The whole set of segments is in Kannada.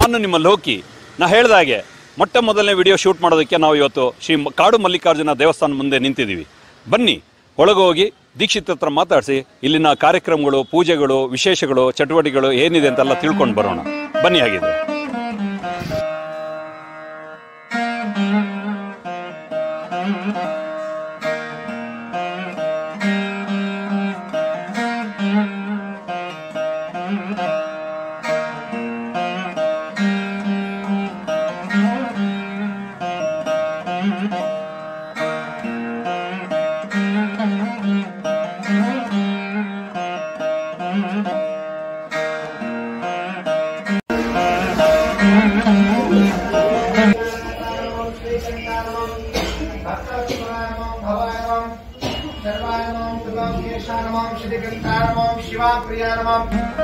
ನಾನು ನಿಮ್ಮ ಲೋಕಿ ನಾ ಹೇಳ್ದ ಹಾಗೆ ಮೊಟ್ಟ ಮೊದಲನೇ ವಿಡಿಯೋ ಶೂಟ್ ಮಾಡೋದಕ್ಕೆ ನಾವು ಇವತ್ತು ಶ್ರೀ ಮ- ಕಾಡು ಮಲ್ಲಿಕಾರ್ಜುನ ದೇವಸ್ಥಾನ ಮುಂದೆ ನಿಂತಿದ್ದೀವಿ ಬನ್ನಿ ಒಳಗೆ ಹೋಗಿ ದೀಕ್ಷಿತ್ ಹತ್ರ ಮಾತಾಡಿಸಿ ಇಲ್ಲಿನ ಕಾರ್ಯಕ್ರಮಗಳು ಪೂಜೆಗಳು ವಿಶೇಷಗಳು ಚಟುವಟಿಕೆಗಳು ಏನಿದೆ ಅಂತೆಲ್ಲ ತಿಳ್ಕೊಂಡು ಬರೋಣ ಬನ್ನಿ ಹಾಗಿದ್ರೆ ಶಿವಾಪ್ರಿಯ ನಮಃ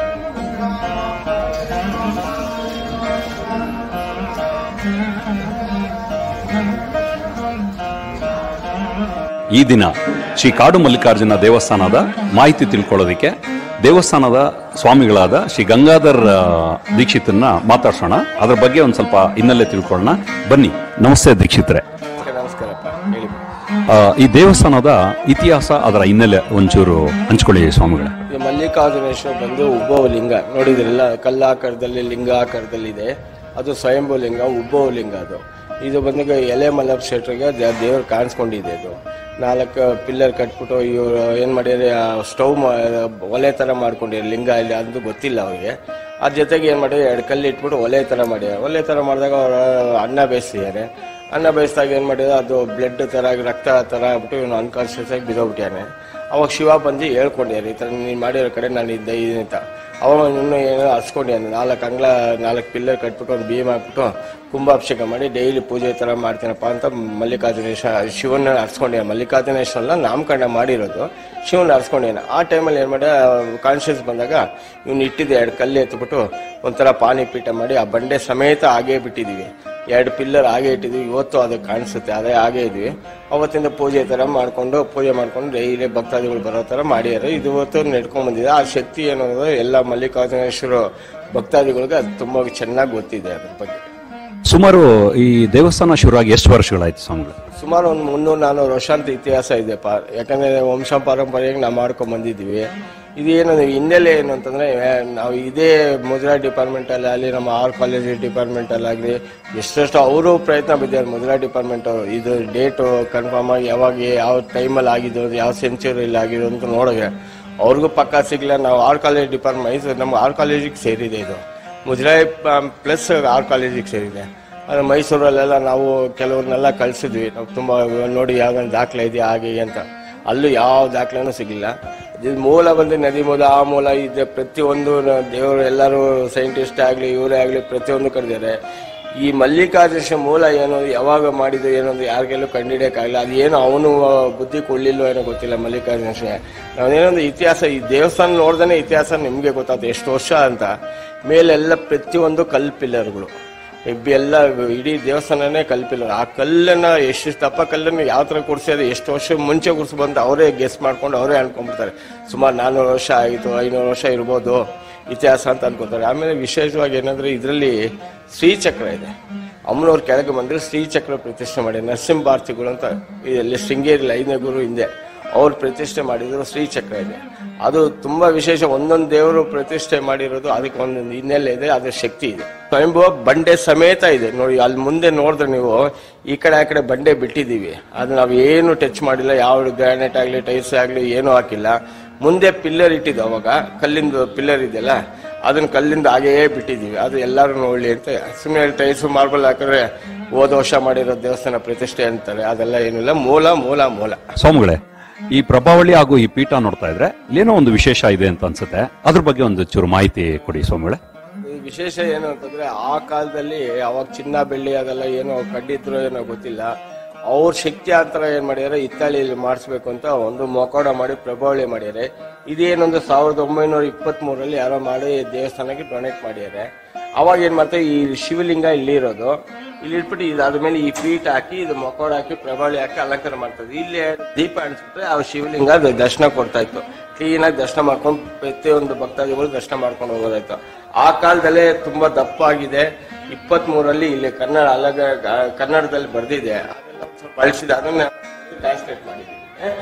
ಈ ದಿನ ಶ್ರೀ ಕಾಡು ಮಲ್ಲಿಕಾರ್ಜುನ ದೇವಸ್ಥಾನದ ಮಾಹಿತಿ ತಿಳ್ಕೊಳ್ಳೋದಕ್ಕೆ ದೇವಸ್ಥಾನದ ಸ್ವಾಮಿಗಳಾದ ಶ್ರೀ ಗಂಗಾಧರ್ ಆ, ದೀಕ್ಷಿತನ್ನ ಮಾತಾಡ್ಸೋಣ ಅದ್ರ ಬಗ್ಗೆ ಒಂದು ಸ್ವಲ್ಪ ಹಿನ್ನೆಲೆ ತಿಳ್ಕೊಳ್ಳೋಣ ಬನ್ನಿ ನಮಸ್ತೆ ದೀಕ್ಷಿತ್ರೆ ನಮಸ್ಕಾರಪ್ಪ ಹೇಳಿ ಆ, ಈ ದೇವಸ್ಥಾನದ ಇತಿಹಾಸ ಅದರ ಹಿನ್ನೆಲೆ ಒಂಚೂರು ಹಂಚ್ಕೊಳ್ಳಿ ಸ್ವಾಮಿಗಳೇ ಇದು ಮಲ್ಲಿಕಾರ್ಜುನೇಶ್ವರ ಬಂದು ಉಬ್ಬವ ಲಿಂಗ ನೋಡಿದ್ರಲ್ಲ ಕಲ್ಲಾಕಾರದಲ್ಲಿ ಲಿಂಗ ಆಕಾರದಲ್ಲಿ ಇದೆ ಅದು ಸ್ವಯಂಭೂ ಲಿಂಗ ಉಬ್ಬವ ಲಿಂಗ ಅದು ಇದು ಬಂದು ಎಲೆ ಮಲ್ಲಪ್ಪ ಶೆಟ್ರಿಗೆ ದೇವ್ರು ಕಾಣಿಸ್ಕೊಂಡಿದೆ ಇದು ನಾಲ್ಕು ಪಿಲ್ಲರ್ ಕಟ್ಬಿಟ್ಟು ಇವರು ಏನು ಮಾಡಿದ್ರೆ ಸ್ಟವ್ ಒಲೆ ಥರ ಮಾಡ್ಕೊಂಡಿದ್ದಾರೆ ಲಿಂಗ ಇಲ್ಲಿ ಅದು ಗೊತ್ತಿಲ್ಲ ಅವ್ರಿಗೆ ಅದ್ರ ಜೊತೆಗೆ ಏನು ಮಾಡಿದ್ರೆ ಎರಡು ಕಲ್ಲು ಇಟ್ಬಿಟ್ಟು ಒಲೆ ಥರ ಮಾಡ್ಯಾರ ಒಲೆ ಥರ ಮಾಡಿದಾಗ ಅವರು ಅನ್ನ ಬೇಯಿಸಿದ್ದಾರೆ ಅನ್ನ ಬೇಯಿಸಿದಾಗ ಏನು ಮಾಡಿದ್ರೆ ಅದು ಬ್ಲಡ್ ಥರ ರಕ್ತ ಥರ ಆಗ್ಬಿಟ್ಟು ಇವನು ಅನ್ಕಾನ್ಶಿಯಸ್ ಆಗಿ ಬಿದ್ದೋಗ್ಬಿಟ್ಟಾನೆ ಅವಾಗ ಶಿವ ಬಂದು ಹೇಳ್ಕೊಂಡ್ಯಾರ ಈ ಥರ ನೀನು ಮಾಡಿರೋ ಕಡೆ ನಾನು ಇದ್ದೆ ಇದೀನಿ ಅಂತ ಅವಾಗ ಇನ್ನೂ ಏನೋ ಹಸ್ಕೊಂಡ್ಯಾನೆ ನಾಲ್ಕು ಅಂಗ್ಲ ನಾಲ್ಕು ಪಿಲ್ಲರ್ ಕಟ್ಬಿಟ್ಟು ಒಂದು ಭೀಮ್ ಹಾಕ್ಬಿಟ್ಟು ಕುಂಭಾಭಿಷೇಕ ಮಾಡಿ ಡೈಲಿ ಪೂಜೆ ಥರ ಮಾಡ್ತೀನಪ್ಪ ಅಂತ ಮಲ್ಲಿಕಾರ್ಜುನೇಶ್ವರ ಶಿವನ ಹರ್ಸ್ಕೊಂಡ್ಯಾನ ಮಲ್ಲಿಕಾರ್ಜುನೇಶ್ವರನ ನಾಮಕರಣ ಮಾಡಿರೋದು ಶಿವನ ಹರ್ಸ್ಕೊಂಡ್ಯಾನ ಆ ಟೈಮಲ್ಲಿ ಏನು ಮಾಡಿ ಕಾನ್ಶಿಯಸ್ ಬಂದಾಗ ಇವ್ನು ಇಟ್ಟಿದ್ದೆ ಎರಡು ಕಲ್ಲು ಎತ್ಬಿಟ್ಟು ಒಂಥರ ಪಾನಿಪೀಠ ಮಾಡಿ ಆ ಬಂಡೆ ಸಮೇತ ಹಾಗೇ ಬಿಟ್ಟಿದ್ದೀವಿ ಎರಡು ಪಿಲ್ಲರ್ ಹಾಗೆ ಇಟ್ಟಿದ್ವಿ ಇವತ್ತು ಅದು ಕಾಣಿಸುತ್ತೆ ಅದೇ ಹಾಗೆ ಇದ್ವಿ ಅವತ್ತಿಂದ ಪೂಜೆ ಥರ ಮಾಡಿಕೊಂಡು ಪೂಜೆ ಮಾಡ್ಕೊಂಡು ಡೈಲಿ ಭಕ್ತಾದಿಗಳು ಬರೋ ಥರ ಮಾಡ್ಯಾರ ಇದು ಇವತ್ತು ನಡ್ಕೊಂಡ್ ಬಂದಿದೆ ಆ ಶಕ್ತಿ ಏನು ಅನ್ನೋದು ಎಲ್ಲ ಮಲ್ಲಿಕಾರ್ಜುನೇಶ್ವರ ಭಕ್ತಾದಿಗಳಿಗೆ ಅದು ತುಂಬ ಚೆನ್ನಾಗಿ ಗೊತ್ತಿದೆ ಅದ್ರ ಬಗ್ಗೆ ಸುಮಾರು ಈ ದೇವಸ್ಥಾನ ಶುರುವಾಗಿ ಎಷ್ಟು ವರ್ಷಗಳಾಯ್ತು ಸ್ವಾಮಿಗಳೇ ಸುಮಾರು ಒಂದು ಮುನ್ನೂರು ನಾನ್ನೂರು ವರ್ಷ ಅಂತ ಇತಿಹಾಸ ಇದೆ ಪಾ ಯಾಕಂದ್ರೆ ವಂಶ ಪಾರಂಪರ್ಯಕ್ಕೆ ನಾವು ಮಾಡ್ಕೊಂಡ್ ಬಂದಿದ್ದೀವಿ ಇದೇನು ಹಿನ್ನೆಲೆ ಏನು ಅಂತಂದ್ರೆ ನಾವು ಇದೇ ಮುದ್ರಾ ಡಿಪಾರ್ಟ್ಮೆಂಟಲ್ಲಿ ಆಗಲಿ ನಮ್ಮ ಆರ್ ಕಾಲೇಜ್ ಡಿಪಾರ್ಟ್ಮೆಂಟಲ್ಲಾಗಲಿ ಎಷ್ಟೆಷ್ಟು ಅವರು ಪ್ರಯತ್ನ ಬಿದ್ದಾರೆ ಮುದ್ರಾ ಡಿಪಾರ್ಟ್ಮೆಂಟ್ ಅವರು ಇದು ಡೇಟು ಕನ್ಫರ್ಮ್ ಆಗಿ ಯಾವಾಗ ಯಾವ ಟೈಮಲ್ಲಿ ಆಗಿದ್ದು ಯಾವ ಸೆಂಚುರಿಯಲ್ಲಿ ಆಗಿದ್ದು ಅಂತ ನೋಡಿದ್ರೆ ಅವ್ರಿಗೂ ಪಕ್ಕ ಸಿಗ್ಲಿಲ್ಲ ನಾವು ಆರ್ ಕಾಲೇಜ್ ಡಿಪಾರ್ಟ್ಮೆಂಟ್ ಮೈಸೂರು ನಮ್ಮ ಆರ್ ಕಾಲೇಜಿಗೆ ಸೇರಿದೆ ಇದು ಮುಜರಾಯಿ ಪ್ಲಸ್ ಆರ್ ಕಾಲೇಜಿಗೆ ಸೇರಿದೆ ಅದು ಮೈಸೂರಲ್ಲೆಲ್ಲ ನಾವು ಕೆಲವ್ರನ್ನೆಲ್ಲ ಕಳಿಸಿದ್ವಿ ನಾವು ತುಂಬ ನೋಡಿ ಯಾವ್ದಾದ್ರು ದಾಖಲೆ ಇದೆಯಾ ಹಾಗೆ ಹೀಗೆ ಅಂತ ಅಲ್ಲೂ ಯಾವ ದಾಖಲೆನೂ ಸಿಗಲಿಲ್ಲ ಇದು ಮೂಲ ಬಂದು ನದಿ ಮೂಲ ಆ ಮೂಲ ಇದೆ ಪ್ರತಿಯೊಂದು ನ- ದೇವರು ಎಲ್ಲರೂ ಸೈಂಟಿಸ್ಟ್ ಆಗಲಿ ಇವರೇ ಆಗಲಿ ಪ್ರತಿಯೊಂದು ಕರೆದಿದ್ದಾರೆ ಈ ಮಲ್ಲಿಕಾರ್ಜುನ ಮೂಲ ಏನು ಯಾವಾಗ ಮಾಡಿದ್ದು ಏನೋ ಒಂದು ಯಾರಿಗೆಲ್ಲೂ ಕಂಡುಹಿಡಿಯೋಕ್ಕಾಗಲ್ಲ ಅದು ಏನು ಅವನು ಬುದ್ಧಿ ಕೊಡ್ಲಿಲ್ಲೋ ಏನೋ ಗೊತ್ತಿಲ್ಲ ಮಲ್ಲಿಕಾರ್ಜುನ ನಾವೇನೊಂದು ಇತಿಹಾಸ ಈ ದೇವಸ್ಥಾನ ನೋಡ್ದೇ ಇತಿಹಾಸ ನಿಮಗೆ ಗೊತ್ತಾಗ್ತದೆ ಎಷ್ಟು ವರ್ಷ ಅಂತ ಮೇಲೆಲ್ಲ ಪ್ರತಿಯೊಂದು ಕಲ್ ಪಿಲ್ಲರ್ಗಳು ಇಬ್ಬಿ ಎಲ್ಲ ಇಡೀ ದೇವಸ್ಥಾನನೇ ಕಲ್ ಪಿಲ್ಲರ್ ಆ ಕಲ್ಲನ್ನ ಎಷ್ಟು ದಪ್ಪ ಕಲ್ಲನ್ನು ಯಾವ ಥರ ಕೂರಿಸಿದ್ರೆ ಎಷ್ಟು ವರ್ಷ ಮುಂಚೆ ಕೂರಿಸಿ ಬಂದು ಅವರೇ ಗೆಸ್ ಮಾಡ್ಕೊಂಡು ಅವರೇ ಅನ್ಕೊಂಡ್ಬಿಡ್ತಾರೆ ಸುಮಾರು ನಾನ್ನೂರು ವರ್ಷ ಆಯಿತು ಐನೂರು ವರ್ಷ ಇರ್ಬೋದು ಇತಿಹಾಸ ಅಂತ ಅನ್ಕೋತಾರೆ ಆಮೇಲೆ ವಿಶೇಷವಾಗಿ ಏನಂದ್ರೆ ಇದರಲ್ಲಿ ಶ್ರೀಚಕ್ರ ಇದೆ ಅಮ್ಮನವ್ರ ಕೆಳಗೆ ಬಂದ್ರೆ ಶ್ರೀಚಕ್ರ ಪ್ರತಿಷ್ಠೆ ಮಾಡಿ ನರಸಿಂಹಾರ್ತಿಗಳು ಅಂತ ಇಲ್ಲಿ ಶೃಂಗೇರಿ ಐದನೇ ಗುರು ಹಿಂದೆ ಅವ್ರು ಪ್ರತಿಷ್ಠೆ ಮಾಡಿದ್ರು ಶ್ರೀಚಕ್ರ ಇದೆ ಅದು ತುಂಬಾ ವಿಶೇಷ ಒಂದೊಂದು ದೇವರು ಪ್ರತಿಷ್ಠೆ ಮಾಡಿರೋದು ಅದಕ್ಕೆ ಒಂದೊಂದು ಹಿನ್ನೆಲೆ ಇದೆ ಅದ್ರ ಶಕ್ತಿ ಇದೆ ಸ್ವಯಂಭುವ ಬಂಡೆ ಸಮೇತ ಇದೆ ನೋಡಿ ಅಲ್ಲಿ ಮುಂದೆ ನೋಡಿದ್ರೆ ನೀವು ಈ ಕಡೆ ಆ ಕಡೆ ಬಂಡೆ ಬಿಟ್ಟಿದ್ದೀವಿ ಅದು ನಾವು ಏನು ಟಚ್ ಮಾಡಿಲ್ಲ ಯಾವ ಗ್ರಾನೈಟ್ ಆಗಲಿ ಟೈಲ್ಸ್ ಆಗಲಿ ಏನೂ ಹಾಕಿಲ್ಲ ಮುಂದೆ ಪಿಲ್ಲರ್ ಇಟ್ಟಿದ್ದು ಅವಾಗ ಕಲ್ಲಿಂದು ಪಿಲ್ಲರ್ ಇದೆಯಲ್ಲ ಅದನ್ನ ಕಲ್ಲಿಂದ ಹಾಗೇ ಬಿಟ್ಟಿದ್ದೀವಿ ಅದು ಎಲ್ಲರೂ ನೋಡ್ಲಿ ಅಂತ ಸುಮ್ಮನೆ ಟೈಲ್ಸ್ ಮಾರ್ಬಲ್ ಹಾಕಿದ್ರೆ ಹೋದ ವರ್ಷ ಮಾಡಿರೋ ದೇವಸ್ಥಾನ ಪ್ರತಿಷ್ಠೆ ಅಂತಾರೆ ಅದೆಲ್ಲ ಏನಿಲ್ಲ ಮೂಲ ಮೂಲ ಮೂಲ ಸ್ವಾಮಿಗಳೇ ಈ ಪ್ರಭಾವಳಿ ಹಾಗೂ ಈ ಪೀಠ ನೋಡ್ತಾ ಇದ್ರೆ ಏನೋ ಒಂದು ವಿಶೇಷ ಇದೆ ಅಂತ ಅನ್ಸುತ್ತೆ ಅದ್ರ ಬಗ್ಗೆ ಒಂದು ಚೂರು ಮಾಹಿತಿ ಕೊಡಿ ಸ್ವಾಮಿಗಳೇ ಈ ವಿಶೇಷ ಏನು ಅಂತಂದ್ರೆ ಆ ಕಾಲದಲ್ಲಿ ಅವಾಗ ಚಿನ್ನ ಬೆಳ್ಳಿ ಅದೆಲ್ಲ ಏನೋ ಕಡ್ಡಿದ್ರು ಏನೋ ಗೊತ್ತಿಲ್ಲ ಅವ್ರ ಶಕ್ತಿ ಅಂತರ ಏನ್ ಮಾಡ್ಯಾರ ಇತ್ತಾಳಿಯಲ್ಲಿ ಮಾಡಿಸ್ಬೇಕು ಅಂತ ಒಂದು ಮೊಕೋಡ ಮಾಡಿ ಪ್ರಭಾವಳಿ ಮಾಡ್ಯಾರೆ ಇದೇನೊಂದು ಸಾವಿರದ ಒಂಬೈನೂರ ಇಪ್ಪತ್ತ್ ಮೂರಲ್ಲಿ ಯಾರೋ ಮಾಡಿ ದೇವಸ್ಥಾನಕ್ಕೆ ಡೊನೇಟ್ ಮಾಡ್ಯಾರೆ ಅವಾಗ ಏನ್ ಮಾಡ್ತಾರೆ ಈ ಶಿವಲಿಂಗ ಇಲ್ಲಿ ಇರೋದು ಇಲ್ಲಿ ಇಟ್ಬಿಟ್ಟು ಇದಾದ್ಮೇಲೆ ಈ ಪೀಠ ಹಾಕಿ ಇದು ಮೊಕೋಡ ಹಾಕಿ ಪ್ರಭಾವಳಿ ಹಾಕಿ ಅಲಂಕಾರ ಮಾಡ್ತದೆ ಇಲ್ಲಿ ದೀಪ ಅಣಿಸ್ಬಿಟ್ರೆ ಆ ಶಿವಲಿಂಗ ಅದು ದರ್ಶನ ಕೊಡ್ತಾ ಇತ್ತು ಕ್ಲೀನಾಗಿ ದರ್ಶನ ಮಾಡ್ಕೊಂಡು ಪ್ರತಿಯೊಂದು ಭಕ್ತಾದಿಗಳು ದರ್ಶನ ಮಾಡ್ಕೊಂಡು ಹೋಗೋದಾಯ್ತು ಆ ಕಾಲದಲ್ಲೇ ತುಂಬಾ ದಪ್ಪ ಆಗಿದೆ ಇಪ್ಪತ್ಮೂರಲ್ಲಿ ಇಲ್ಲಿ ಕನ್ನಡ ಅಲಗ ಕನ್ನಡದಲ್ಲಿ ಬರ್ದಿದೆ ಅದೆಲ್ಲ ಒಂದ್ ಸ್ವಲ್ಪ ಅಳಿಸಿದೆ ಅದನ್ನ ಟ್ರಾನ್ಸ್ಲೇಟ್ ಮಾಡಿದ್ದೀನಿ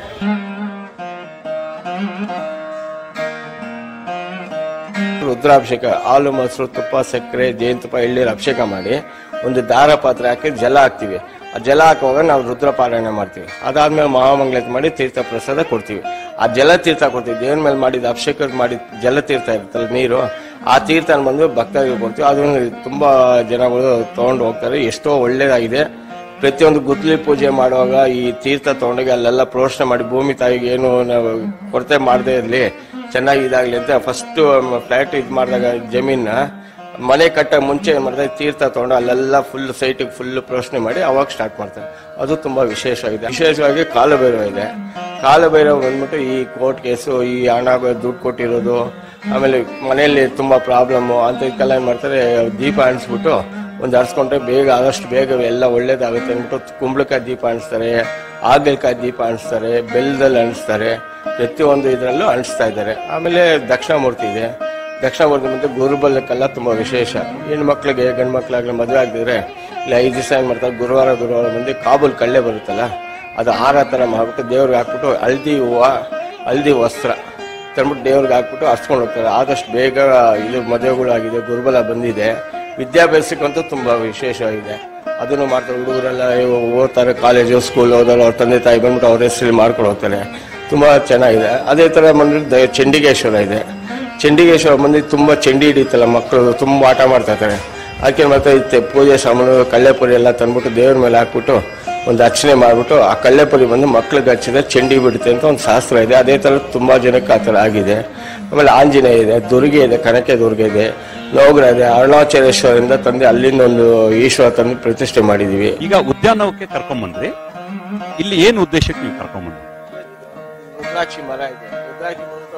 ರುದ್ರಾಭಿಷೇಕ ಹಾಲು ಮೊಸರು ತುಪ್ಪ ಸಕ್ಕರೆ ಜೇನುತುಪ್ಪ ಎಳ್ಳೀರು ಅಭಿಷೇಕ ಮಾಡಿ ಒಂದು ದಾರ ಪಾತ್ರೆ ಹಾಕಿ ಜಲ ಹಾಕ್ತಿವಿ ಆ ಜಲ ಹಾಕುವಾಗ ನಾವು ರುದ್ರ ಪಾರಾಯಣ ಮಾಡ್ತೀವಿ ಅದಾದ್ಮೇಲೆ ಮಹಾಮಂಗಳಾರತಿ ಮಾಡಿ ತೀರ್ಥ ಪ್ರಸಾದ ಕೊಡ್ತೀವಿ ಆ ಜಲ ತೀರ್ಥ ಕೊಡ್ತೀವಿ ದೇವ್ರ ಮೇಲೆ ಮಾಡಿದ ಅಭಿಷೇಕ ಮಾಡಿ ಜಲ ತೀರ್ಥ ಇರುತ್ತಲ್ಲ ನೀರು ಆ ತೀರ್ಥನ ಬಂದು ಭಕ್ತರಿಗೆ ಕೊಡ್ತೀವಿ ಅದನ್ನು ತುಂಬಾ ಜನಗಳು ತಗೊಂಡು ಹೋಗ್ತಾರೆ ಎಷ್ಟೋ ಒಳ್ಳೇದಾಗಿದೆ ಪ್ರತಿಯೊಂದು ಗುದ್ಲಿ ಪೂಜೆ ಮಾಡುವಾಗ ಈ ತೀರ್ಥ ತಗೊಂಡೋಗಿ ಅಲ್ಲೆಲ್ಲ ಪ್ರೋಷಣೆ ಮಾಡಿ ಭೂಮಿ ತಾಯಿಗೆ ಏನು ನಾವು ಕೊರತೆ ಮಾಡದೇ ಇರಲಿ ಚೆನ್ನಾಗಿ ಇದಾಗಲಿ ಅಂತ ಫಸ್ಟ್ ಫ್ಲಾಟ್ ಇದು ಮಾಡಿದಾಗ ಜಮೀನ ಮನೆ ಕಟ್ಟ ಮುಂಚೆ ಏನು ಮಾಡಿದ್ರೆ ತೀರ್ಥ ತಗೊಂಡು ಅಲ್ಲೆಲ್ಲ ಫುಲ್ ಸೈಟಿಗೆ ಫುಲ್ ಪ್ರೋಷಣೆ ಮಾಡಿ ಅವಾಗ ಸ್ಟಾರ್ಟ್ ಮಾಡ್ತಾರೆ ಅದು ತುಂಬಾ ವಿಶೇಷವಾಗಿದೆ ವಿಶೇಷವಾಗಿ ಕಾಲಭೈರವ ಇದೆ ಕಾಲಭೈರವ ಬಂದ್ಬಿಟ್ಟು ಈ ಕೋರ್ಟ್ ಕೇಸು ಈ ಹಣ ದುಡ್ಡು ಕೊಟ್ಟಿರೋದು ಆಮೇಲೆ ಮನೆಯಲ್ಲಿ ತುಂಬಾ ಪ್ರಾಬ್ಲಮ್ಮು ಅಂತಕ್ಕೆಲ್ಲ ಏನು ಮಾಡ್ತಾರೆ ದೀಪ ಅಣಿಸ್ಬಿಟ್ಟು ಒಂದು ಹರಿಸ್ಕೊಂಡ್ರೆ ಬೇಗ ಆದಷ್ಟು ಬೇಗ ಎಲ್ಲ ಒಳ್ಳೇದಾಗುತ್ತೆ ಅಂದ್ಬಿಟ್ಟು ಕುಂಬಳಕಾಯಿ ದೀಪ ಅಣಿಸ್ತಾರೆ ಹಾಗಲಕಾಯಿ ದೀಪ ಅಣಿಸ್ತಾರೆ ಬೆಲ್ಲದಲ್ಲಿ ಅಣಿಸ್ತಾರೆ ಪ್ರತಿಯೊಂದು ಇದರಲ್ಲೂ ಅಣಿಸ್ತಾ ಇದ್ದಾರೆ ಆಮೇಲೆ ದಕ್ಷಿಣಾಮೂರ್ತಿ ಇದೆ ದಕ್ಷಿಣಾಮೂರ್ತಿ ಮತ್ತೆ ಗುರುಬಲಕ್ಕೆಲ್ಲ ತುಂಬ ವಿಶೇಷ ಹೆಣ್ಣು ಮಕ್ಳಿಗೆ ಗಂಡು ಮಕ್ಳಾಗ್ಲಿ ಮದುವೆ ಆಗದಿದ್ರೆ ಇಲ್ಲ ಐದು ದಿವಸ ಏನು ಮಾಡ್ತಾರೆ ಗುರುವಾರ ಗುರುವಾರ ಬಂದು ಕಾಬೂಲ್ ಕಳ್ಳೆ ಬರುತ್ತಲ್ಲ ಅದು ಹಾರ ಥರ ಮಾಡ್ಬಿಟ್ಟು ದೇವ್ರಿಗೆ ಹಾಕ್ಬಿಟ್ಟು ಹಲ್ದಿ ಹೂವು ಹಲ್ದಿ ವಸ್ತ್ರ ತಂದ್ಬಿಟ್ಟು ದೇವ್ರಿಗೆ ಹಾಕ್ಬಿಟ್ಟು ಹರ್ಸ್ಕೊಂಡು ಹೋಗ್ತಾರೆ ಆದಷ್ಟು ಬೇಗ ಇದು ಮದುವೆಗಳಾಗಿದೆ ಗುರುಬಲ ಬಂದಿದೆ ವಿದ್ಯಾಭ್ಯಾಸಕ್ಕಂತೂ ತುಂಬ ವಿಶೇಷವಾಗಿದೆ ಅದನ್ನು ಮಾಡ್ತಾರೆ ಹುಡುಗರೆಲ್ಲ ಓದ್ತಾರೆ ಕಾಲೇಜು ಸ್ಕೂಲ್ ಓದೋರು ಅವ್ರ ತಂದೆ ತಾಯಿ ಬಂದ್ಬಿಟ್ಟು ಅವ್ರ ಹೆಸರಲ್ಲಿ ಮಾಡ್ಕೊಂಡು ಹೋಗ್ತಾರೆ ತುಂಬ ಚೆನ್ನಾಗಿದೆ ಅದೇ ಥರ ಬಂದ್ಬಿಟ್ಟು ದ- ಚಂಡಿಕೇಶ್ವರ ಇದೆ ಚಂಡಿಕೇಶ್ವರ ಬಂದು ತುಂಬ ಚಂಡಿ ಹಿಡಿತಲ್ಲ ಮಕ್ಕಳು ತುಂಬ ಆಟ ಮಾಡ್ತಾ ಇರ್ತಾರೆ ಅದಕ್ಕೆ ಮತ್ತೆ ಇತ್ತೆ ಪೂಜೆ ಸಾಮಾನು ಕಳ್ಳೆಪುರಿ ಎಲ್ಲ ತಂದ್ಬಿಟ್ಟು ದೇವ್ರ ಮೇಲೆ ಹಾಕ್ಬಿಟ್ಟು ಒಂದು ಅರ್ಚನೆ ಮಾಡಿಬಿಟ್ಟು ಆ ಕಳ್ಳೆಪುರಿ ಬಂದು ಮಕ್ಳಿಗೆ ಹಚ್ಚಿದ್ರೆ ಚಂಡಿ ಬಿಡುತ್ತೆ ಅಂತ ಒಂದು ಶಾಸ್ತ್ರ ಇದೆ ಅದೇ ಥರ ತುಂಬ ಜನಕ್ಕೆ ಆ ಥರ ಆಗಿದೆ ಆಮೇಲೆ ಆಂಜನೇಯ ಇದೆ ದುರ್ಗೆ ಇದೆ ಕನಕೆ ದುರ್ಗೆ ಇದೆ ನೋಗ್ರ ಇದೆ ಅರುಣಾಚಲೇಶ್ವರದಿಂದ ತಂದೆ ಅಲ್ಲಿಂದ ಒಂದು ಈಶ್ವರ ತಂದು ಪ್ರತಿಷ್ಠೆ ಮಾಡಿದೀವಿ ಈಗ ಉದ್ಯಾನವಕ್ಕೆ ಕರ್ಕೊಂಬಂದ್ರಿ ಇಲ್ಲಿ ಏನು ಉದ್ದೇಶಕ್ಕೆ ನೀವು ಕರ್ಕೊಂಬಂದ್ರಿ ರುದ್ರಾಕ್ಷಿ ಮರ ಇದೆ ರುದ್ರಾಕ್ಷಿ ಬಂದು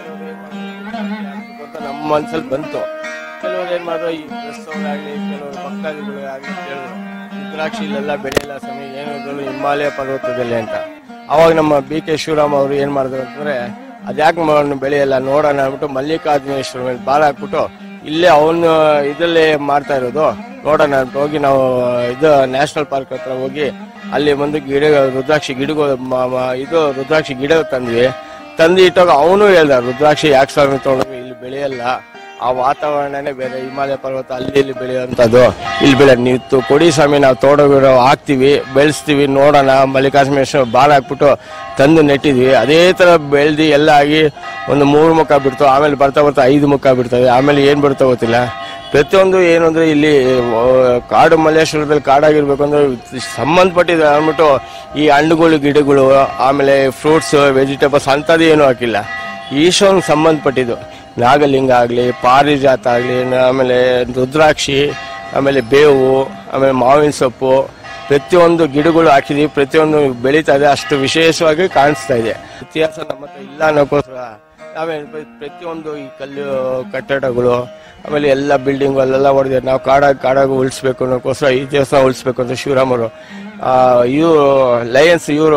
ಅಂತ ನಮ್ಮ ಮನ್ಸಲ್ಲಿ ಬಂತು ಕೆಲವರು ಏನ್ ಮಾಡಿದ್ರು ಈ ಕ್ರಿಸ್ತವರಾಗ್ಲಿ ಕೆಲವರು ಭಕ್ತಾದಿಗಳು ಆಗ್ಲಿ ಕೇಳಿದ್ರು ರುದ್ರಾಕ್ಷಿ ಇಲ್ಲೆಲ್ಲ ಬೆಳೆಯಲ್ಲ ಸಮಯ ಏನು ಇದ್ರಲ್ಲೂ ಹಿಮಾಲಯ ಪರ್ವತದಲ್ಲಿ ಅಂತ ಅವಾಗ ನಮ್ಮ ಬಿ ಕೆ ಶಿವರಾಮ್ ಅವರು ಏನ್ ಮಾಡಿದ್ರು ಅಂತಂದ್ರೆ ಅದ್ಯಾಕೆ ಮ- ಬೆಳೆಯಲ್ಲ ನೋಡೋಣ ಅಂದ್ಬಿಟ್ಟು ಮಲ್ಲಿಕಾರ್ಜುನೇಶ್ವರ ಮೇಲೆ ಬಾಲ ಹಾಕ್ಬಿಟ್ಟು ಇಲ್ಲೇ ಅವನು ಇದರಲ್ಲೇ ಮಾಡ್ತಾ ಇರೋದು ನೋಡೋಣ ಅಂತ ಹೋಗಿ ನಾವು ಇದು ನ್ಯಾಷನಲ್ ಪಾರ್ಕ್ ಹತ್ರ ಹೋಗಿ ಅಲ್ಲಿ ಬಂದು ಗಿಡ ರುದ್ರಾಕ್ಷಿ ಗಿಡಗಳು ಮ- ಮ- ಇದು ರುದ್ರಾಕ್ಷಿ ಗಿಡ ತಂದ್ವಿ ತಂದು ಇಟ್ಟಾಗ ಅವನು ಹೇಳ್ದ ರುದ್ರಾಕ್ಷಿ ಯಾಕೆ ಸ್ವಾಮಿ ತಗೊಂಡ್ರು ಇಲ್ಲಿ ಬೆಳೆಯಲ್ಲ ಆ ವಾತಾವರಣನೇ ಬೇರೆ ಹಿಮಾಲಯ ಪರ್ವತ ಅಲ್ಲಿ ಇಲ್ಲಿ ಬೆಳೆಯುವಂಥದ್ದು ಇಲ್ಲಿ ಬೆಳೆ ನೀವು ತು- ಕೊಡಿ ಸ್ವಾಮಿ ನಾವು ತೋಟಗಿರೋ ಹಾಕ್ತಿವಿ ಬೆಳೆಸ್ತೀವಿ ನೋಡೋಣ ಮಲ್ಲಿಕಾರ್ಜುನೇಶ್ವರ ಬಾಳ ಹಾಕ್ಬಿಟ್ಟು ತಂದು ನೆಟ್ಟಿದ್ವಿ ಅದೇ ತರ ಬೆಳೆದು ಎಲ್ಲ ಆಗಿ ಒಂದು ಮೂರು ಮುಖ ಬಿಡ್ತು ಆಮೇಲೆ ಬರ್ತಾ ಬರ್ತಾ ಐದು ಮುಖ ಬಿಡ್ತವೆ ಆಮೇಲೆ ಏನ್ ಬಿಡ್ತಾ ಗೊತ್ತಿಲ್ಲ ಪ್ರತಿಯೊಂದು ಏನು ಅಂದ್ರೆ ಇಲ್ಲಿ ಆ, ಕಾಡು ಮಲ್ಲೇಶ್ವರದಲ್ಲಿ ಕಾಡಾಗಿರ್ಬೇಕು ಅಂದ್ರೆ ಸಂಬಂಧಪಟ್ಟಿದೆ ಅಂದ್ಬಿಟ್ಟು ಈ ಹಣ್ಣುಗಳು ಗಿಡಗಳು ಆಮೇಲೆ ಫ್ರೂಟ್ಸ್ ವೆಜಿಟೇಬಲ್ಸ್ ಅಂಥದ್ದು ಏನೂ ಹಾಕಿಲ್ಲ ಈಶ್ವರನ್ ಸಂಬಂಧಪಟ್ಟಿದ್ದು ನಾಗಲಿಂಗ ಆಗಲಿ ಪಾರಿಜಾತ ಆಗಲಿ ಆಮೇಲೆ ರುದ್ರಾಕ್ಷಿ ಆಮೇಲೆ ಬೇವು ಆಮೇಲೆ ಮಾವಿನ ಸೊಪ್ಪು ಪ್ರತಿಯೊಂದು ಗಿಡಗಳು ಹಾಕಿದೀವಿ ಪ್ರತಿಯೊಂದು ಬೆಳೀತಾ ಇದೆ ಅಷ್ಟು ವಿಶೇಷವಾಗಿ ಕಾಣಿಸ್ತಾ ಇದೆ ಇತಿಹಾಸ ನಮ್ಮ ಹತ್ರ ಇಲ್ಲ ಅನ್ನೋಕ್ಕೋಸ್ಕರ ಆಮೇಲೆ ಪ್ರ- ಪ್ರತಿಯೊಂದು ಈ ಕಲ್ಲು ಕಟ್ಟಡಗಳು ಆಮೇಲೆ ಎಲ್ಲ ಬಿಲ್ಡಿಂಗ್ ಅಲ್ಲೆಲ್ಲ ಹೊಡೆದ ನಾವು ಕಾಡಾಗಿ ಕಾಡಾಗಿ ಉಳಿಸ್ಬೇಕು ಅನ್ನೋಕ್ಕೋಸ್ಕರ ಈ ದೇವಸ್ಥಾನ ಉಳಿಸ್ಬೇಕು ಅಂತ ಶಿವರಾಮರು ಇವರು ಲಯನ್ಸ್ ಇವರು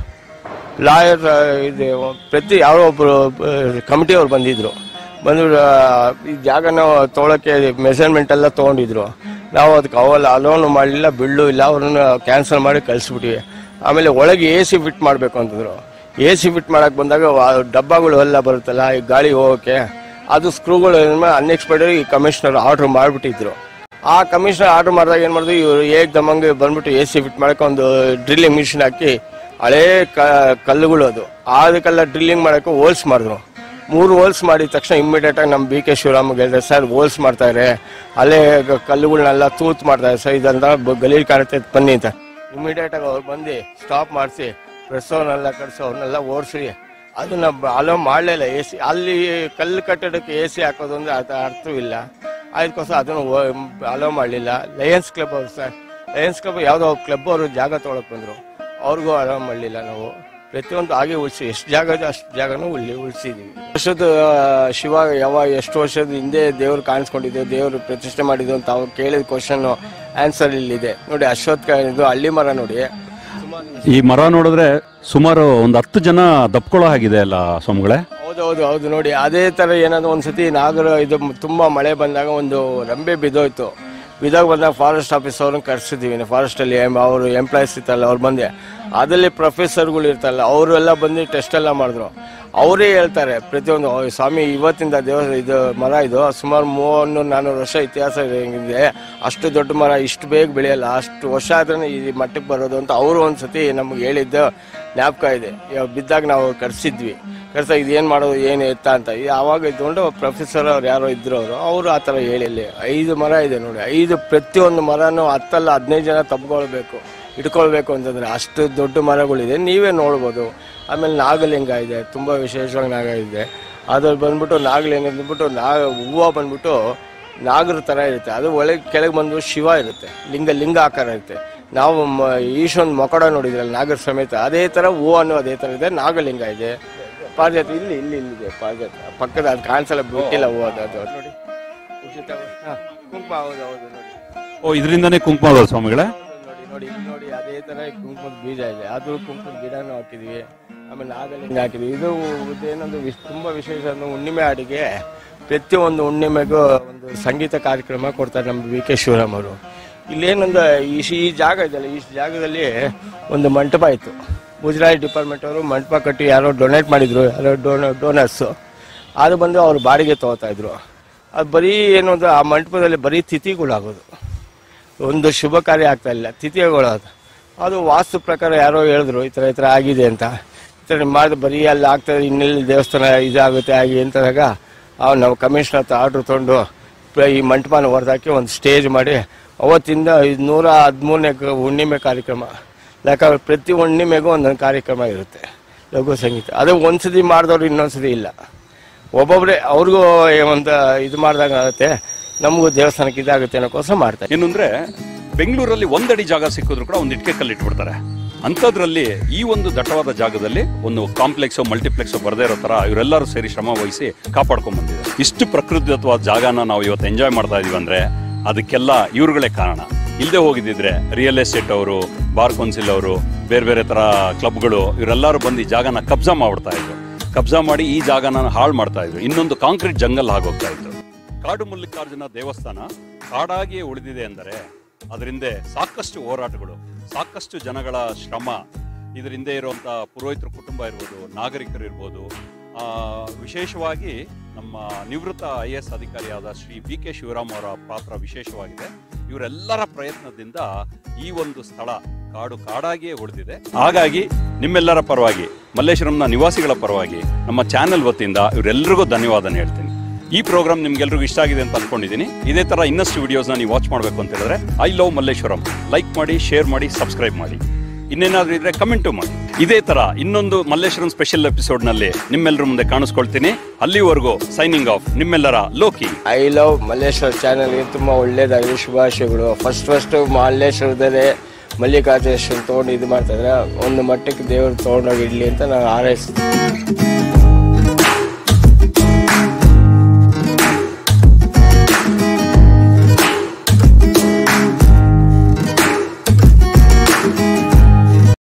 ಲಾಯರ್ ಇದು ಪ್ರತಿ ಯಾರೋ ಒಬ್ರು ಕಮಿಟಿ ಅವ್ರು ಬಂದಿದ್ರು ಬಂದು ಈ ಜಾಗನ ತೊಗೊಳಕ್ಕೆ ಮೆಷರ್ಮೆಂಟ್ ಎಲ್ಲ ತೊಗೊಂಡಿದ್ರು ನಾವು ಅದಕ್ಕೆ ಅವಲ್ಲ ಅಲೋನ್ ಮಾಡಲಿಲ್ಲ ಬಿಲ್ಲು ಇಲ್ಲ ಅವ್ರನ್ನ ಕ್ಯಾನ್ಸಲ್ ಮಾಡಿ ಕಳಿಸ್ಬಿಟ್ಟಿವಿ ಆಮೇಲೆ ಒಳಗೆ ಎ ಸಿ ಫಿಟ್ ಮಾಡಬೇಕು ಅಂತಂದ್ರು ಎ ಸಿ ಫಿಟ್ ಮಾಡಕ್ ಬಂದಾಗ ಆ ಡಬ್ಬಗಳು ಎಲ್ಲ ಬರುತ್ತಲ್ಲ ಈ ಗಾಳಿ ಹೋಗೋಕೆ ಅದು ಸ್ಕ್ರೂಗಳು ಅನ್ಎಕ್ಸ್ಪೆಕ್ಟೆಡ್ ಈ ಕಮಿಷನರ್ ಆರ್ಡರ್ ಮಾಡಿಬಿಟ್ಟಿದ್ರು ಆ ಕಮಿಷನರ್ ಆರ್ಡರ್ ಮಾಡಿದಾಗ ಏನ್ ಮಾಡಿದ್ರು ಇವರು ಏಕ್ ದಮಂಗೆ ಬಂದ್ಬಿಟ್ಟು ಎ ಸಿ ಫಿಟ್ ಮಾಡಕ್ಕೆ ಒಂದು ಡ್ರಿಲ್ಲಿಂಗ್ ಮಿಷಿನ್ ಹಾಕಿ ಹಳೇ ಕ- ಕಲ್ಲುಗಳು ಅದು ಅದಕ್ಕೆಲ್ಲ ಡ್ರಿಲ್ಲಿಂಗ್ ಮಾಡಕ್ಕೆ ಹೋಲ್ಸ್ ಮಾಡಿದ್ರು ಮೂರು ಹೋಲ್ಸ್ ಮಾಡಿದ ತಕ್ಷಣ ಇಮ್ಮಿಡಿಯೇಟ್ ಆಗಿ ನಮ್ಮ ಬಿ ಕೆ ಶಿವರಾಮ್ಗೆ ಹೇಳಿದ್ರೆ ಸರ್ ಹೋಲ್ಸ್ ಮಾಡ್ತಾರೆ ಅಲ್ಲೇ ಗ- ಕಲ್ಲುಗಳನ್ನೆಲ್ಲ ತೂತ್ ಮಾಡ್ತಾರೆ ಸರ್ ಇದೆಲ್ಲ ಬ- ಗಲೀಜ್ ಕಾಣುತ್ತೆ ಬನ್ನಿ ಅಂತ ಇಮ್ಮಿಡಿಯೇಟ್ ಆಗಿ ಅವ್ರು ಬಂದು ಸ್ಟಾಪ್ ಮಾಡಿಸಿ ಪ್ರೆಸ್ಸವ್ರನ್ನೆಲ್ಲ ಕಳಿಸಿ ಅವ್ರನ್ನೆಲ್ಲ ಓಡಿಸಿ ಅದನ್ನ ಅಲೋ ಮಾಡಲಿಲ್ಲ ಎ ಸಿ ಅಲ್ಲಿ ಕಲ್ಲು ಕಟ್ಟಡಕ್ಕೆ ಎ ಸಿ ಹಾಕೋದು ಅಂದ್ರೆ ಅದು ಅರ್ಥವಿಲ್ಲ ಅದಕ್ಕೋಸ್ಕರ ಅದನ್ನು ಅಲೋ ಮಾಡಲಿಲ್ಲ ಲಯನ್ಸ್ ಕ್ಲಬ್ ಅವ್ರು ಸರ್ ಲಯನ್ಸ್ ಕ್ಲಬ್ ಯಾವುದೋ ಕ್ಲಬ್ ಅವರು ಜಾಗ ತೊಗೊಳಕ್ ಬಂದರು ಅವ್ರಿಗೂ ಅಲೋ ಮಾಡಲಿಲ್ಲ ನಾವು ಪ್ರತಿಯೊಂದು ಹಾಗೆ ಉಳಿಸಿ ಎಷ್ಟು ಜಾಗ ಇದೆ ಅಷ್ಟು ಜಾಗನೂ ಉಳಿ ಉಳಿಸಿದೀವಿ ವರ್ಷದ ಆ, ಶಿವ ಯಾವ ಎಷ್ಟು ವರ್ಷದ ಹಿಂದೆ ದೇವ್ರು ಕಾಣಿಸ್ಕೊಂಡಿದೆ ದೇವರು ಪ್ರತಿಷ್ಠೆ ಮಾಡಿದ್ದು ಅಂತ ಅವ್ರು ಕೇಳಿದ ಕ್ವಶನ್ ಆನ್ಸರ್ ಇಲ್ಲಿದೆ ನೋಡಿ ಅಶ್ವತ್ಥ ಇದು ಹಳ್ಳಿ ಮರ ನೋಡಿ ಈ ಮರ ನೋಡಿದ್ರೆ ಸುಮಾರು ಒಂದು ಹತ್ತು ಜನ ದಪ್ಕೊಳ್ಳೋ ಹಾಗಿದೆ ಅಲ್ಲ ಸ್ವಾಮಿಗಳೇ ಹೌದೌದು ಹೌದು ನೋಡಿ ಅದೇ ತರ ಏನಾದ್ರು ಒಂದ್ಸತಿ ನಾಗರ ಇದು ತುಂಬಾ ಮಳೆ ಬಂದಾಗ ಒಂದು ರಂಬೆ ಬಿದ್ದೋಯ್ತು ಇದಾಗ ಬಂದಾಗ ಫಾರೆಸ್ಟ್ ಆಫೀಸ್ ಅವ್ರನ್ನ ಕರೆಸಿದ್ದೀವಿ ಫಾರೆಸ್ಟಲ್ಲಿ ಅವರು ಎಂಪ್ಲಾಯೀಸ್ ಇರ್ತಾರಲ್ಲ ಅವ್ರು ಬಂದೆ ಅದರಲ್ಲಿ ಪ್ರೊಫೆಸರ್ಗಳು ಇರ್ತಾರಲ್ಲ ಅವರೆಲ್ಲ ಬಂದು ಟೆಸ್ಟ್ ಎಲ್ಲ ಮಾಡಿದ್ರು ಅವರೇ ಹೇಳ್ತಾರೆ ಪ್ರತಿಯೊಂದು "ಓ, ಸ್ವಾಮಿ ಇವತ್ತಿಂದ ದೇವ ಇದು ಮರ ಇದು ಸುಮಾರು ಮೂವತ್ತು ನಾನ್ನೂರು ವರ್ಷ ಇತಿಹಾಸ ಇದೆ ಅಷ್ಟು ದೊಡ್ಡ ಮರ ಇಷ್ಟು ಬೇಗ ಬೆಳೆಯಲ್ಲ ಅಷ್ಟು ವರ್ಷ ಆದ್ರೆ ಈ ಮಟ್ಟಕ್ಕೆ ಬರೋದು ಅಂತ ಅವರು ಒಂದ್ಸತಿ ನಮ್ಗೆ ಹೇಳಿದ್ದ ಜ್ಞಾಪಕ ಇದೆ ಇವಾಗ ಬಿದ್ದಾಗ ನಾವು ಕರ್ಸಿದ್ವಿ ಕರ್ಸ ಇದೇನು ಮಾಡೋದು ಏನು ಎತ್ತ ಅಂತ ಈ ಆವಾಗ ಇದ್ಕೊಂಡು ಪ್ರೊಫೆಸರ್ ಅವ್ರು ಯಾರೋ ಇದ್ರು ಅವರು ಅವರು ಆ ಥರ ಹೇಳಿಲ್ಲ ಐದು ಮರ ಇದೆ ನೋಡಿ ಐದು ಪ್ರತಿಯೊಂದು ಮರನೂ ಹತ್ತಲ್ಲ ಹದಿನೈದು ಜನ ತಪ್ಕೊಳ್ಬೇಕು ಇಟ್ಕೊಳ್ಬೇಕು ಅಂತಂದ್ರೆ ಅಷ್ಟು ದೊಡ್ಡ ಮರಗಳಿದೆ ನೀವೇ ನೋಡ್ಬೋದು ಆಮೇಲೆ ನಾಗಲಿಂಗ ಇದೆ ತುಂಬ ವಿಶೇಷವಾಗಿ ನಾಗ ಇದೆ ಅದ್ರಲ್ಲಿ ಬಂದ್ಬಿಟ್ಟು ನಾಗಲಿಂಗ ಅಂದ್ಬಿಟ್ಟು ನಾಗ ಹೂವು ಬಂದ್ಬಿಟ್ಟು ನಾಗರ ಥರ ಇರುತ್ತೆ ಅದು ಒಳಗೆ ಕೆಳಗೆ ಬಂದು ಶಿವ ಇರುತ್ತೆ ಲಿಂಗ ಲಿಂಗ ಆಕಾರ ಇರುತ್ತೆ ನಾವು ಮ- ಈಶೊಂದು ಮೊಕಡ ನೋಡಿದ್ರಲ್ಲ ನಾಗರ ಸಮೇತ ಅದೇ ಥರ ಹೂವು ಅನ್ನೋ ಅದೇ ಥರ ಇದೆ ನಾಗಲಿಂಗ ಇದೆ ಪಾರಿಜಾತ ಇಲ್ಲಿ ಇಲ್ಲಿ ಇಲ್ಲಿದೆ ಪಾರಿಜಾತ ಪಕ್ಕದ ಅದು ಕಾಣಿಸಲ್ಲ ಬಿಟ್ಟಿಲ್ಲ ಹೂವು ಅದು ಅದು ನೋಡಿ ಉಚಿತ ಹಾ, ಕುಂಕುಮ ಹೌದು ಹೌದು ನೋಡಿ ಓ ಇದರಿಂದನೇ ಕುಂಕುಮ ಆಗೋದು ಸ್ವಾಮಿಗಳೇ ನೋಡಿ ನೋಡಿ ಇಲ್ಲಿ ನೋಡಿ ಅದೇ ತರ ಕುಂಕುಮದ ಬೀಜ ಇದೆ ಅದು ಕುಂಕುಮದ ಗಿಡನೂ ಹಾಕಿದ್ವಿ ಆಮೇಲೆ ನಾಗಲಿಂಗ ಹಾಕಿದ್ವಿ ಇದು ಏನೊಂದು ವಿಶ್ ತುಂಬಾ ವಿಶೇಷ ಅಂದ್ರೆ ಹುಣ್ಣಿಮೆ ಹಾಡಿಗೆ ಪ್ರತಿಯೊಂದು ಹುಣ್ಣಿಮೆಗೂ ಒಂದು ಸಂಗೀತ ಕಾರ್ಯಕ್ರಮ ಕೊಡ್ತಾರೆ ನಮ್ಮ ವಿ ಕೆ ಶಿವರಾಮ್ ಅವರು ಇಲ್ಲೇನೊಂದು ಈ ಈ ಜಾಗ ಇದೆಯಲ್ಲ ಈ ಜಾಗದಲ್ಲಿ ಒಂದು ಮಂಟಪ ಇತ್ತು ಮುಜರಾಯಿ ಡಿಪಾರ್ಟ್ಮೆಂಟ್ ಅವರು ಮಂಟಪ ಕಟ್ಟಿ ಯಾರೋ ಡೊನೇಟ್ ಮಾಡಿದ್ರು ಯಾರೋ ಡೋನ ಡೋನರ್ಸು ಅದು ಬಂದು ಅವ್ರು ಬಾಡಿಗೆ ತಗೋತಾ ಇದ್ರು ಅದು ಬರೀ ಏನು ಅಂದ್ರೆ ಆ ಮಂಟಪದಲ್ಲಿ ಬರೀ ತಿಥಿಗಳಾಗೋದು ಒಂದು ಶುಭ ಕಾರ್ಯ ಆಗ್ತಾ ಇಲ್ಲ ತಿಥಿಗಳು ಅದು ಅದು ವಾಸ್ತು ಪ್ರಕಾರ ಯಾರೋ ಹೇಳಿದ್ರು ಈ ಥರ ಈ ಥರ ಆಗಿದೆ ಅಂತ ಈ ಥರ ಮಾಡಿದ್ರೆ ಬರೀ ಅಲ್ಲಿ ಆಗ್ತದೆ ಇನ್ನೆಲ್ಲಿ ದೇವಸ್ಥಾನ ಇದಾಗುತ್ತೆ ಆಗಿ ಅಂತಂದಾಗ ಅವ್ ನಾವು ಕಮಿಷನರ್ ಹತ್ರ ಆರ್ಡ್ರ್ ತೊಗೊಂಡು ಪ್ರ- ಈ ಮಂಟಪನ ಹೊರದಾಕಿ ಒಂದು ಸ್ಟೇಜ್ ಮಾಡಿ ಅವತ್ತಿಂದ ಇದು ನೂರ ಹದಿಮೂರನೇ ಹುಣ್ಣಿಮೆ ಕಾರ್ಯಕ್ರಮ ಯಾಕಂದ್ರೆ ಪ್ರತಿ ಹುಣ್ಣಿಮೆಗೂ ಒಂದೊಂದು ಕಾರ್ಯಕ್ರಮ ಇರುತ್ತೆ ಲಘು ಸಂಗೀತ ಅದು ಒಂದ್ಸತಿ ಮಾಡಿದವ್ರು ಇನ್ನೊಂದ್ಸತಿ ಇಲ್ಲ ಒಬ್ಬೊಬ್ಬರೇ ಅವ್ರಿಗೂ ಒಂದು ಇದು ಮಾಡ್ದಂಗೆ ಆಗುತ್ತೆ ನಮಗೂ ದೇವಸ್ಥಾನಕ್ಕೆ ಇದಾಗುತ್ತೆ ಅನ್ನೋಕ್ಕೋಸ್ಕರ ಮಾಡ್ತಾರೆ ಏನು ಅಂದ್ರೆ ಬೆಂಗಳೂರಲ್ಲಿ ಒಂದಡಿ ಜಾಗ ಸಿಕ್ಕಿದ್ರು ಕೂಡ ಒಂದು ಇಟ್ಕೆ ಕಲ್ಲು ಇಟ್ಬಿಡ್ತಾರೆ ಅಂಥದ್ರಲ್ಲಿ ಈ ಒಂದು ದಟ್ಟವಾದ ಜಾಗದಲ್ಲಿ ಒಂದು ಕಾಂಪ್ಲೆಕ್ಸ್ ಮಲ್ಟಿಪ್ಲೆಕ್ಸ್ ಬರದೇ ಇರೋ ತರ ಇವರೆಲ್ಲರೂ ಸೇರಿ ಶ್ರಮ ವಹಿಸಿ ಕಾಪಾಡ್ಕೊಂಡ್ ಬಂದಿದ್ದಾರೆ ಇಷ್ಟು ಪ್ರಕೃತಿದತ್ವಾದ ಜಾಗನ ನಾವು ಇವತ್ತು ಎಂಜಾಯ್ ಮಾಡ್ತಾ ಇದೀವಿ ಅಂದ್ರೆ ಅದಕ್ಕೆಲ್ಲ ಇವ್ರುಗಳೇ ಕಾರಣ ಇಲ್ಲದೆ ಹೋಗಿದ್ದಿದ್ರೆ ರಿಯಲ್ ಎಸ್ಟೇಟ್ ಅವರು ಬಾರ್ ಕೌನ್ಸಿಲ್ ಅವರು ಬೇರೆ ಬೇರೆ ತರ ಕ್ಲಬ್ಗಳು ಇವರೆಲ್ಲರೂ ಬಂದು ಈ ಜಾಗನ ಕಬ್ಜಾ ಮಾಡ್ಬಿಡ್ತಾ ಇದ್ರು ಕಬ್ಜಾ ಮಾಡಿ ಈ ಜಾಗನ ಹಾಳು ಮಾಡ್ತಾ ಇದ್ರು ಇನ್ನೊಂದು ಕಾಂಕ್ರೀಟ್ ಜಂಗಲ್ ಆಗೋಗ್ತಾ ಇತ್ತು ಕಾಡು ಮಲ್ಲಿಕಾರ್ಜುನ ದೇವಸ್ಥಾನ ಕಾಡಾಗಿಯೇ ಉಳಿದಿದೆ ಎಂದರೆ ಅದರಿಂದ ಸಾಕಷ್ಟು ಹೋರಾಟಗಳು ಸಾಕಷ್ಟು ಜನಗಳ ಶ್ರಮ ಇದರ ಹಿಂದೆ ಇರುವಂತ ಪುರೋಹಿತರ ಕುಟುಂಬ ಇರ್ಬೋದು ನಾಗರಿಕರು ಇರ್ಬೋದು ಆ, ವಿಶೇಷವಾಗಿ ನಮ್ಮ ನಿವೃತ್ತ ಐ ಎಸ್ ಅಧಿಕಾರಿಯಾದ ಶ್ರೀ ಬಿ ಕೆ ಶಿವರಾಮ್ ಅವರ ಪಾತ್ರ ವಿಶೇಷವಾಗಿದೆ ಇವರೆಲ್ಲರ ಪ್ರಯತ್ನದಿಂದ ಈ ಒಂದು ಸ್ಥಳ ಕಾಡು ಕಾಡಾಗಿಯೇ ಉಳಿದಿದೆ ಹಾಗಾಗಿ ನಿಮ್ಮೆಲ್ಲರ ಪರವಾಗಿ ಮಲ್ಲೇಶ್ವರಂನ ನಿವಾಸಿಗಳ ಪರವಾಗಿ ನಮ್ಮ ಚಾನೆಲ್ ವತಿಯಿಂದ ಇವರೆಲ್ಲರಿಗೂ ಧನ್ಯವಾದನ ಹೇಳ್ತೀನಿ ಈ ಪ್ರೋಗ್ರಾಮ್ ನಿಮ್ಗೆಲ್ರಿಗೂ ಇಷ್ಟ ಆಗಿದೆ ಅಂತ ಅನ್ಕೊಂಡಿದ್ದೀನಿ ಇದೇ ತರ ಇನ್ನಷ್ಟು ವಿಡಿಯೋಸ್ನ ನೀವು ವಾಚ್ ಮಾಡಬೇಕು ಅಂತ ಹೇಳಿದ್ರೆ ಐ ಲವ್ ಮಲ್ಲೇಶ್ವರಂ ಲೈಕ್ ಮಾಡಿ ಶೇರ್ ಮಾಡಿ ಸಬ್ಸ್ಕ್ರೈಬ್ ಮಾಡಿ ಇನ್ನೇನಾದ್ರೂ ಇದ್ರೆ ಕಮೆಂಟು ಮಾಡಿ ಇದೇ ತರ ಇನ್ನೊಂದು ಮಲ್ಲೇಶ್ವರಂ ಸ್ಪೆಷಲ್ ಎಪಿಸೋಡ್ ನಲ್ಲಿ ನಿಮ್ಮೆಲ್ಲರ ಮುಂದೆ ಕಾಣಿಸ್ಕೊಳ್ತೀನಿ ಅಲ್ಲಿವರೆಗೂ ಸೈನಿಂಗ್ ಆಫ್ ನಿಮ್ಮೆಲ್ಲರ ಲೋಕಿ ಐ ಲವ್ ಮಲ್ಲೇಶ್ವರ ಚಾನಲ್ಗೆ ತುಂಬ ಒಳ್ಳೇದಾಗಲಿ ಶುಭಾಶಯಗಳು ಫಸ್ಟ್ ಫಸ್ಟ್ ಮಲ್ಲೇಶ್ವರದಲ್ಲೇ ಮಲ್ಲಿಕಾರ್ಜುನೇಶ್ವರ ತೊಗೊಂಡು ಇದು ಮಾಡ್ತಾ ಇದ್ರೆ ಒಂದು ಮಟ್ಟಕ್ಕೆ ದೇವರು ತೊಗೊಂಡೋಗಿ ಇಡ್ಲಿ ಅಂತ ನಾನು ಹಾರೈಸ್ತೀನಿ